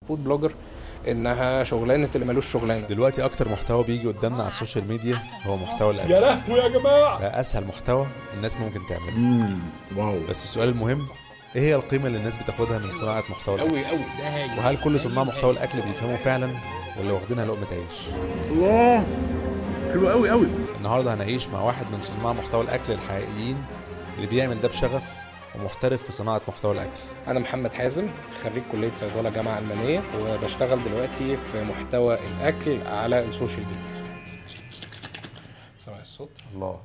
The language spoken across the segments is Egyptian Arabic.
فود بلوجر انها شغلانه اللي ملوش شغلانه دلوقتي اكتر محتوى بيجي قدامنا على السوشيال ميديا هو محتوى الاكل يا لهوي يا جماعه بقى اسهل محتوى الناس ممكن تعمله امم واو بس السؤال المهم ايه هي القيمه اللي الناس بتاخدها من صناعه محتوى الاكل قوي قوي ده هايل وهل كل صناع محتوى الاكل بيفهموا فعلا ولا واخدينها لقمه عيش الله حلو قوي قوي النهارده هنعيش مع واحد من صناع محتوى الاكل الحقيقيين اللي بيعمل ده بشغف ومحترف في صناعه محتوى الاكل انا محمد حازم خريج كليه صيدله جامعه المانيه وبشتغل دلوقتي في محتوى الاكل على السوشيال ميديا سامع الصوت الله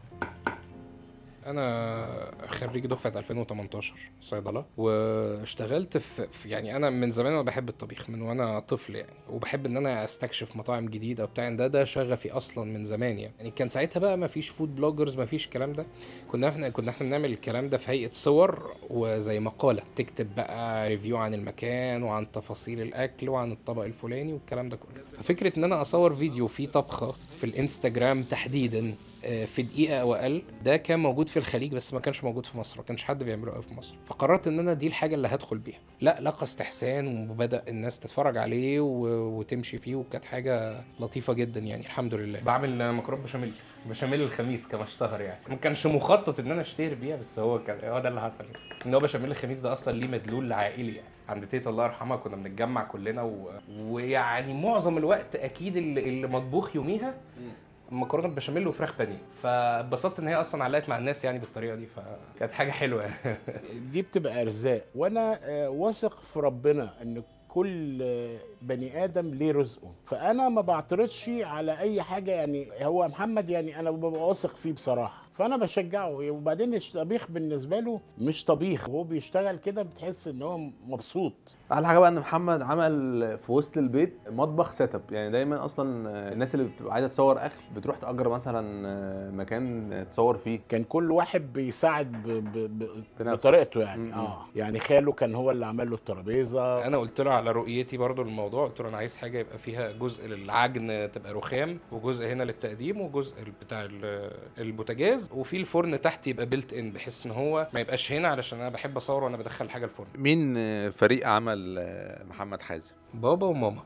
انا خريج دفعه 2018 صيدله واشتغلت في في- يعني انا من زمان انا بحب الطبيخ من وانا طفل يعني وبحب ان انا استكشف مطاعم جديده وبتاع ده ده شغفي اصلا من زمان يعني يعني كان ساعتها بقى ما فيش فود بلوجرز ما فيش الكلام ده كنا احنا كنا احنا بنعمل الكلام ده في هيئه صور وزي مقاله تكتب بقى ريفيو عن المكان وعن تفاصيل الاكل وعن الطبق الفلاني والكلام ده كله فكره ان انا اصور فيديو فيه طبخه في الانستجرام تحديدا آه، في دقيقه او اقل ده كان موجود في الخليج بس ما كانش موجود في مصر ما كانش حد بيعمله قوي في مصر فقررت ان انا دي الحاجه اللي هدخل بيها لا لقى استحسان وبدا الناس تتفرج عليه و... وتمشي فيه وكانت حاجه لطيفه جدا يعني الحمد لله بعمل مكرونه بشاميل بشاميل الخميس كما اشتهر يعني ما كانش مخطط ان انا اشتهر بيها بس هو كان هو ده اللي حصل يعني. ان هو بشاميل الخميس ده اصلا ليه مدلول عائلي يعني عند تيتا الله يرحمها كنا بنتجمع كلنا و... ويعني معظم الوقت اكيد اللي, اللي مطبوخ يوميها مكرونه بشاميل وفراخ بانيه فاتبسطت ان هي اصلا علقت مع الناس يعني بالطريقه دي فكانت حاجه حلوه يعني دي بتبقى ارزاق وانا آه، واثق في ربنا ان كل آه، بني ادم ليه رزقه فانا ما بعترضش على اي حاجه يعني هو محمد يعني انا ببقى واثق فيه بصراحه فانا بشجعه وبعدين الطبيخ بالنسبه له مش طبيخ هو بيشتغل كده بتحس ان هو مبسوط احلى حاجه بقى ان محمد عمل في وسط البيت مطبخ سيت اب يعني دايما اصلا الناس اللي بتبقى عايزه تصور اكل بتروح تاجر مثلا مكان تصور فيه كان كل واحد بيساعد ب... ب... ب... بنفسه. بطريقته يعني م-م. اه يعني خاله كان هو اللي عمل له الترابيزه انا قلت له على رؤيتي برضو للموضوع قلت له انا عايز حاجه يبقى فيها جزء للعجن تبقى رخام وجزء هنا للتقديم وجزء بتاع ال- البوتاجاز وفي الفرن تحت يبقى بيلت ان بحيث ان هو ما يبقاش هنا علشان انا بحب اصور وانا بدخل حاجه الفرن مين فريق عمل محمد حازم بابا وماما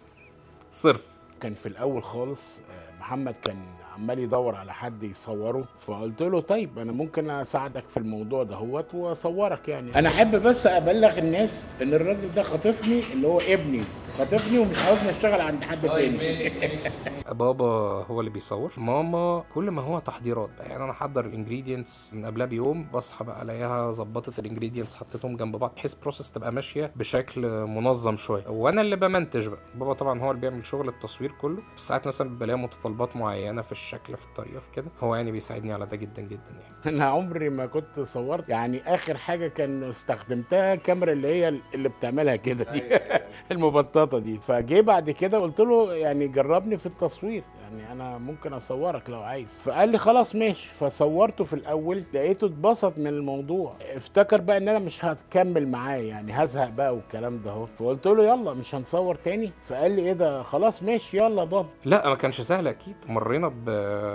صرف كان في الاول خالص آه، محمد كان عمال يدور على حد يصوره فقلت له طيب انا ممكن اساعدك في الموضوع دهوت واصورك يعني انا احب بس ابلغ الناس ان الراجل ده خاطفني اللي هو ابني خاطفني ومش عاوزني اشتغل عند حد تاني بابا هو اللي بيصور ماما كل ما هو تحضيرات بقى يعني انا احضر الانجريدينتس من قبلها بيوم بصحى بقى الاقيها ظبطت الانجريدينتس حطيتهم جنب بعض بحيث البروسيس تبقى ماشيه بشكل منظم شويه وانا اللي بمنتج بقى بابا طبعا هو اللي بيعمل شغل التصوير كله بس ساعات مثلا بيبقى ليا متطلبات معينه في الشكل في الطريقه في كده هو يعني بيساعدني على ده جدا جدا يعني انا عمري ما كنت صورت يعني اخر حاجه كان استخدمتها الكاميرا اللي هي اللي بتعملها كده دي المبططه دي فجه بعد كده قلت له يعني جربني في التصوير يعني انا ممكن اصورك لو عايز فقال لي خلاص ماشي فصورته في الاول لقيته اتبسط من الموضوع افتكر بقى ان انا مش هكمل معاه يعني هزهق بقى والكلام ده اهو فقلت له يلا مش هنصور تاني فقال لي ايه ده خلاص ماشي يلا بابا لا ما كانش سهل اكيد مرينا ب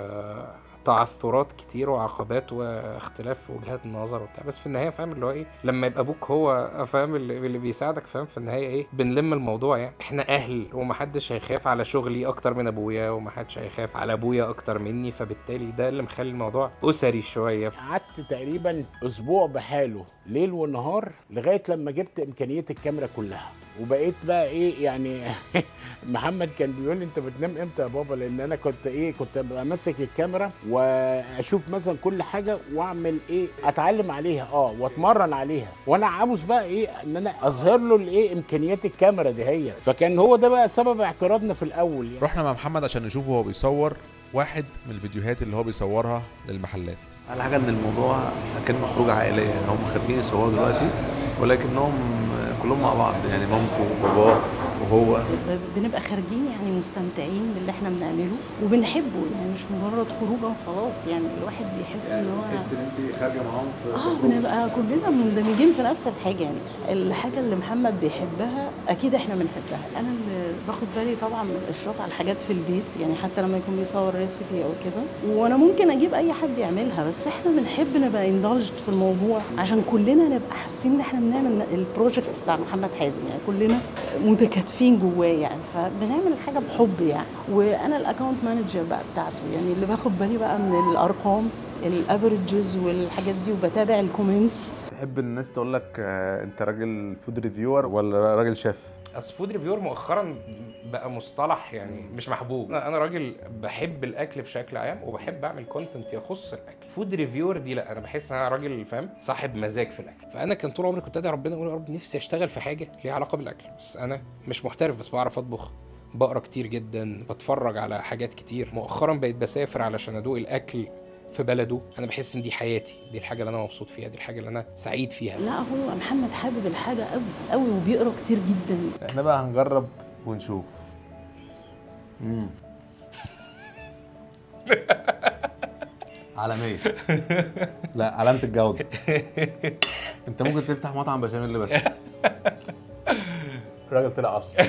تعثرات كتير وعقبات واختلاف في وجهات النظر وبتاع بس في النهايه فاهم اللي هو ايه لما يبقى ابوك هو فاهم اللي, اللي بيساعدك فاهم في النهايه ايه بنلم الموضوع يعني احنا اهل ومحدش هيخاف على شغلي اكتر من ابويا ومحدش هيخاف على ابويا اكتر مني فبالتالي ده اللي مخلي الموضوع اسري شويه قعدت تقريبا اسبوع بحاله ليل ونهار لغايه لما جبت امكانيه الكاميرا كلها وبقيت بقى ايه يعني محمد كان بيقول لي انت بتنام امتى يا بابا لان انا كنت ايه كنت ببقى ماسك الكاميرا واشوف مثلا كل حاجه واعمل ايه اتعلم عليها اه واتمرن عليها وانا عاوز بقى ايه ان انا اظهر له الايه امكانيات الكاميرا دي هي فكان هو ده بقى سبب اعتراضنا في الاول يعني. رحنا مع محمد عشان نشوفه وهو بيصور واحد من الفيديوهات اللي هو بيصورها للمحلات احلى حاجه ان الموضوع كان خروجه عائليه يعني هم خارجين يصوروا دلوقتي ولكنهم كلهم مع بعض يعني مامته وباباه وهو ب- بنبقى خارجين يعني مستمتعين باللي احنا بنعمله وبنحبه يعني مش مجرد خروجه وخلاص يعني الواحد بيحس ان هو تحس ان انت خارجه معاهم في اه بنبقى كلنا مندمجين في نفس الحاجه يعني الحاجه اللي محمد بيحبها اكيد احنا بنحبها انا اللي باخد بالي طبعا من الاشراف على الحاجات في البيت يعني حتى لما يكون بيصور ريسيبي او كده وانا ممكن اجيب اي حد يعملها بس احنا بنحب نبقى اندلجد في الموضوع عشان كلنا نبقى حاسين ان احنا بنعمل البروجكت بتاع محمد حازم يعني كلنا متكاتفين جواه يعني فبنعمل الحاجه بحب يعني وانا الاكونت مانجر بقى بتاعته يعني اللي باخد بالي بقى من الارقام الافريجز والحاجات دي وبتابع الكومنتس تحب الناس تقول لك آه، انت راجل فود ريفيور ولا راجل شيف اصل فود ريفيور مؤخرا بقى مصطلح يعني مش محبوب انا أنا راجل بحب الاكل بشكل عام وبحب اعمل كونتنت يخص الاكل فود ريفيور دي لا انا بحس ان انا راجل فاهم صاحب مزاج في الاكل فانا كان طول عمري كنت ادعي ربنا اقول يا رب نفسي اشتغل في حاجه ليها علاقه بالاكل بس انا مش محترف بس بعرف اطبخ بقرا كتير جدا بتفرج على حاجات كتير مؤخرا بقيت بسافر علشان ادوق الاكل في بلده انا بحس ان دي حياتي دي الحاجه اللي انا مبسوط فيها دي الحاجه اللي انا سعيد فيها لا هو محمد حابب الحاجه قوي قوي وبيقرا كتير جدا احنا بقى هنجرب ونشوف مم. عالمية لا علامة الجودة انت ممكن تفتح مطعم بشاميل بس الراجل طلع اصلا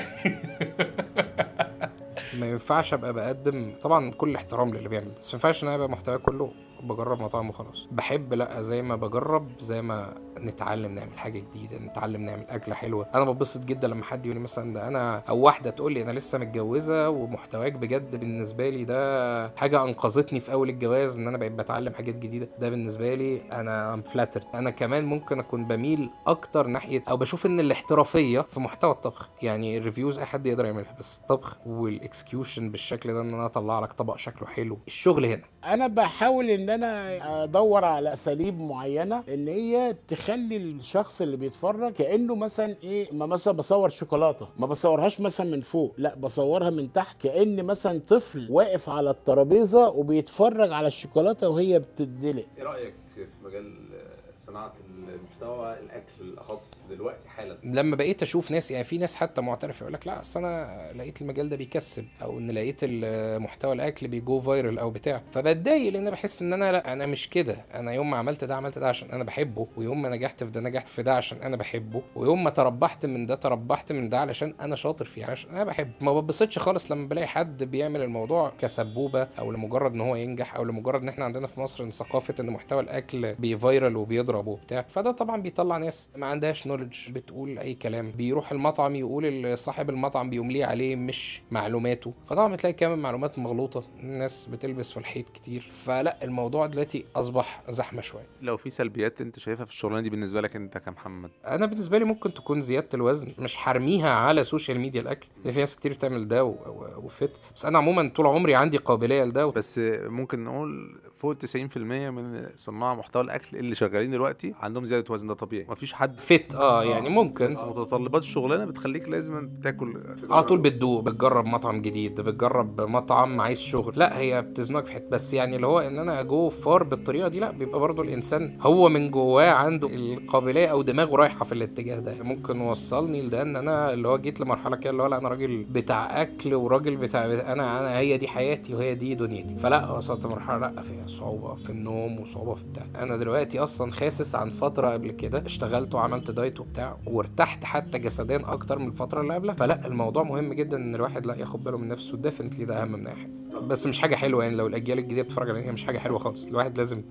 ما ينفعش ابقى بقدم طبعا كل احترام للي بيعمل ده، بس ما ينفعش ان انا ابقى محتوى كله بجرب مطاعم وخلاص بحب لا زي ما بجرب زي ما نتعلم نعمل حاجه جديده نتعلم نعمل اكله حلوه انا ببسط جدا لما حد يقول لي مثلا ده انا او واحده تقول لي انا لسه متجوزه ومحتواك بجد بالنسبه لي ده حاجه انقذتني في اول الجواز ان انا بقيت بتعلم حاجات جديده ده بالنسبه لي انا ام فلاترد انا كمان ممكن اكون بميل اكتر ناحيه او بشوف ان الاحترافيه في محتوى الطبخ يعني الريفيوز اي حد يقدر يعملها بس الطبخ والاكسكيوشن بالشكل ده ان انا اطلع لك طبق شكله حلو الشغل هنا انا بحاول ان انا ادور على اساليب معينه ان هي تخلي الشخص اللي بيتفرج كانه مثلا ايه ما مثلا بصور شوكولاته ما بصورهاش مثلا من فوق لا بصورها من تحت كان مثلا طفل واقف على الترابيزه وبيتفرج على الشوكولاته وهي بتدلق ايه رايك في مجال صناعه المحتوى الاكل بالاخص دلوقتي حالا لما بقيت اشوف ناس يعني في ناس حتى معترف يقول لك لا اصل انا لقيت المجال ده بيكسب او ان لقيت ال- محتوى الاكل بيجو فايرل او بتاع فبتضايق لان بحس ان انا لا انا مش كده انا يوم ما عملت ده عملت ده عشان انا بحبه ويوم ما نجحت في ده نجحت في ده عشان انا بحبه ويوم ما تربحت من ده تربحت من ده علشان انا شاطر فيه علشان انا بحب ما ببسطش خالص لما بلاقي حد بيعمل الموضوع كسبوبه او لمجرد ان هو ينجح او لمجرد ان احنا عندنا في مصر إن ثقافه ان محتوى الاكل بيفايرل وبيضرب وبتاع فده طبعا بيطلع ناس ما عندهاش نولج بتقول اي كلام بيروح المطعم يقول صاحب المطعم بيمليه عليه مش معلوماته فطبعا بتلاقي كمان معلومات مغلوطه الناس بتلبس في الحيط كتير فلا الموضوع دلوقتي اصبح زحمه شويه لو في سلبيات انت شايفها في الشغلانه دي بالنسبه لك انت كمحمد انا بالنسبه لي ممكن تكون زياده الوزن مش حرميها على سوشيال ميديا الاكل لان في ناس كتير بتعمل ده و- و- وفت بس انا عموما طول عمري عندي قابليه لده بس ممكن نقول فوق 90% من صناع محتوى الاكل اللي شغالين دلوقتي عندهم زياده وزن ده طبيعي مفيش حد فت اه يعني ممكن بس متطلبات الشغلانه بتخليك لازم تاكل على طول بتدوق بتجرب مطعم جديد بتجرب مطعم عايز شغل لا هي بتزنقك في حته بس يعني اللي هو ان انا اجو فار بالطريقه دي لا بيبقى برضو الانسان هو من جواه عنده القابليه او دماغه رايحه في الاتجاه ده ممكن وصلني لده ان انا اللي هو جيت لمرحله كده اللي هو لا انا راجل بتاع اكل وراجل بتاع انا انا هي دي حياتي وهي دي دنيتي فلا وصلت مرحله لا فيها صعوبه في النوم وصعوبه في بتاع انا دلوقتي اصلا خاسس عن فتره قبل كده اشتغلت وعملت دايت وبتاع وارتحت حتى جسديا اكتر من الفتره اللي قبلها فلا الموضوع مهم جدا ان الواحد لا ياخد باله من نفسه ديفنتلي ده اهم من اي حاجه بس مش حاجه حلوه يعني لو الاجيال الجديده بتتفرج عليها مش حاجه حلوه خالص الواحد لازم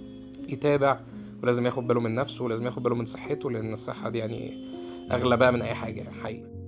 يتابع ولازم ياخد باله من نفسه ولازم ياخد باله من صحته لان الصحه دي يعني اغلى بقى من اي حاجه حقيقي